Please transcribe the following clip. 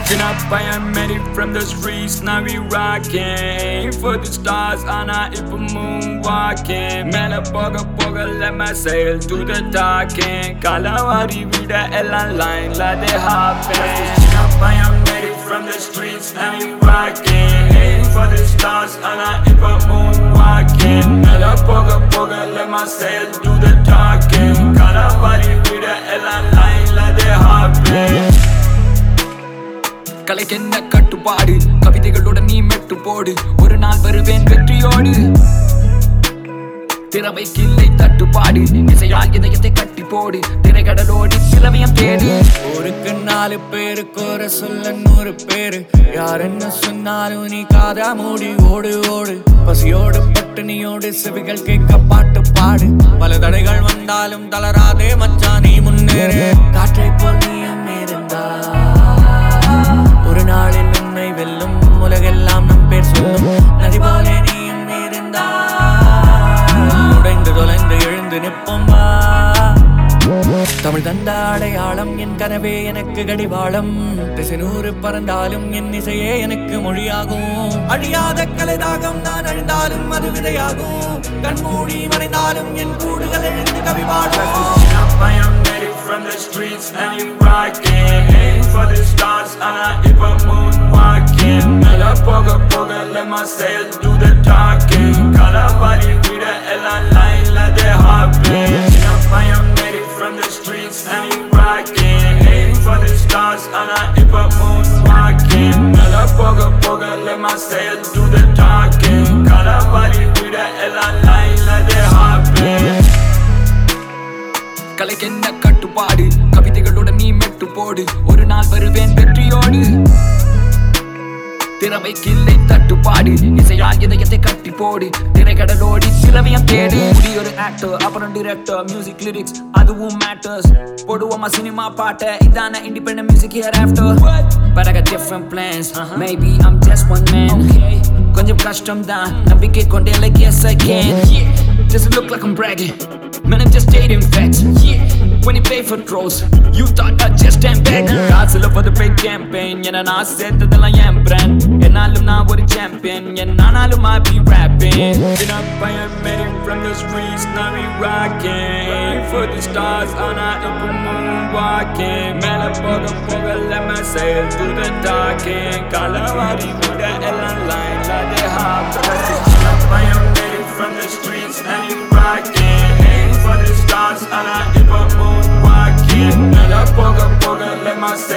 Been up by a many from the streets, now we rocking For the stars, ஆனா இப்ப moonwalking மேல போக போக let my sail to the talking காலவாரி விட எல்லாம் லைன்ல they hopping Been up by a many from the streets, now we rocking For the stars, ஆனா இப்ப moonwalking மேல போக போக let my sail to the talking காலவாரி விட எல்லாம் லைன்ல they hopping கலைக்கென்ன கட்டுப்பாடு கவிதைகளுடன் நீ மெட்டு போடு ஒரு நாள் வருவேன் வெற்றியோடு திறமைக்கு இல்லை தட்டுப்பாடு இசையால் இதயத்தை கட்டி போடு திரைக்கடலோடி சிலவியம் தேடு ஊருக்கு நாலு பேருக்கு ஒரு சொல்ல நூறு பேரு யார் என்ன சொன்னாலும் நீ காதா மூடி ஓடு ஓடு பசியோடு பட்டினியோடு செவிகள் கேட்க பாட்டு பாடு பல தடைகள் வந்தாலும் தளராதே மச்சான் நீ முன்னேறு காற்றை போல் நீயும் இருந்தா ஒரு நாளில் உண்மை வெல்லும் உலகெல்லாம் நம் பேர் சொல்லும் நதி போலே நீயும் இருந்தா உடைந்து தொலைந்து எழுந்து நிற்போம் வா தமிழ் தந்த அடையாளம் என் கனவே எனக்கு கடிவாளம் திசை நூறு பறந்தாலும் என் இசையே எனக்கு மொழியாகும் அழியாத கலைதாகம் நான் அழிந்தாலும் அது விதையாகும் கண்மூடி மறைந்தாலும் என் கூடுகள் எழுந்து கவிபாடும் Up I am ready from the streets and you rocking For the stars and I if a moonwalking மேல போக போக let my sail do the talking காலவாரி விட எல்லாம் லைன்ல they hopping Up I am ready from the streets and you rocking For the stars and I if a moonwalking மேல போக போக let my sail do the talking காலவாரி விட எல்லாம் லைன்ல they hopping கலைக்கென்ன கட்டுப்பாடு கவிதைகளுடன் நீ மெட்டு போடு ஒரு நாள் வருவேன் வெற்றியோடு திறமைக்கு இல்லை தட்டுப்பாடு இசையால் இதயத்தை கட்டி போடு திரைக்கடலோடி சிலவியம் தேடு முடி ஒரு ஆக்டர் அப்புறம் டிரெக்டர் மியூசிக் லிரிக்ஸ் அதுவும் மேட்டர்ஸ் போடுவோமா சினிமா பாட்ட இதான independent music here after But I got different plans Maybe I'm just one man கொஞ்சம் கஷ்டம் தான் நம்பிக்கை கொண்டே like yes I can Doesn't look like I'm bragging Man I'm just stating facts When you pay for trolls You thought I just stand back காசுல for the paid campaign என நான் சேர்த்ததெல்லாம் என் brand என்னாலும் நான் ஒரு champion என்னானாலும் I be rapping Been up by a many from the streets, now we rocking For the stars on our upper moon walking மேல போக போக let my sail through the talking காலவாரி விட எல்லாம் line la they hop Been up by a many from the streets, now we rocking For the stars on our upper moon walking மேல போக போக let my sail